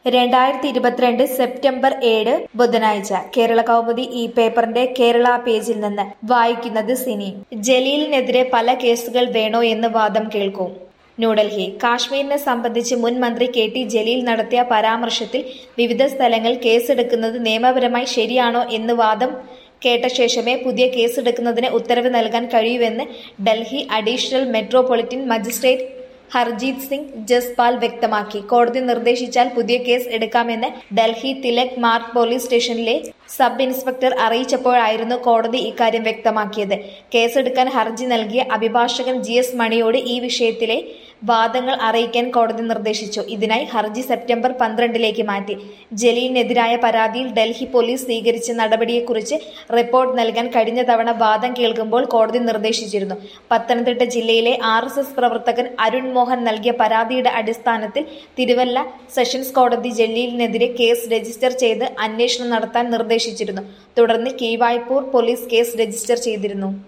രണ്ടായിരത്തി ഇരുപത്തിരണ്ട് സെപ്റ്റംബർ ഏഴ് ബുധനാഴ്ച കേരള കൗമുദി ഈ പേപ്പറിന്റെ കേരള പേജിൽ നിന്ന് വായിക്കുന്നത് സിനി ജലീലിനെതിരെ പല കേസുകൾ വേണോ എന്ന് വാദം കേൾക്കൂ ന്യൂഡൽഹി കാശ്മീരിനെ സംബന്ധിച്ച് മുൻ മന്ത്രി കെ ടി ജലീൽ നടത്തിയ പരാമർശത്തിൽ വിവിധ സ്ഥലങ്ങൾ കേസെടുക്കുന്നത് നിയമപരമായി ശരിയാണോ എന്ന് വാദം കേട്ട ശേഷമേ പുതിയ കേസെടുക്കുന്നതിന് ഉത്തരവ് നൽകാൻ കഴിയൂവെന്ന് Delhi additional metropolitan magistrate Harjeet Singh Jaspal വ്യക്തമാക്കി കോടതി നിർദ്ദേശിച്ചാൽ പുതിയ കേസ് എടുക്കാമെന്ന് ഡൽഹി തിലക് മാർഗ് പോലീസ് സ്റ്റേഷനിലെ സബ് ഇൻസ്പെക്ടർ അറിയിച്ചപ്പോഴായിരുന്നു കോടതി ഇക്കാര്യം വ്യക്തമാക്കിയത് കേസെടുക്കാൻ ഹർജി നൽകിയ അഭിഭാഷകൻ ജി എസ് മണിയോട് ഈ വിഷയത്തിലെ വാദങ്ങൾ അറിയിക്കാൻ കോടതി നിർദ്ദേശിച്ചു ഇതിനായി ഹർജി സെപ്റ്റംബർ പന്ത്രണ്ടിലേക്ക് മാറ്റി ജലീലിനെതിരായ പരാതിയിൽ ഡൽഹി പോലീസ് സ്വീകരിച്ച നടപടിയെക്കുറിച്ച് റിപ്പോർട്ട് നൽകാൻ കഴിഞ്ഞ തവണ വാദം കേൾക്കുമ്പോൾ കോടതി നിർദ്ദേശിച്ചിരുന്നു പത്തനംതിട്ട ജില്ലയിലെ ആർ എസ് എസ് പ്രവർത്തകൻ അരുൺ മോഹൻ നൽകിയ പരാതിയുടെ അടിസ്ഥാനത്തിൽ തിരുവല്ല സെഷൻസ് കോടതി ജലീലിനെതിരെ കേസ് രജിസ്റ്റർ ചെയ്ത് അന്വേഷണം നടത്താൻ നിർദ്ദേശിച്ചിരുന്നു തുടർന്ന് കീഴ്വായ്പൂർ പോലീസ് കേസ് രജിസ്റ്റർ ചെയ്തിരുന്നു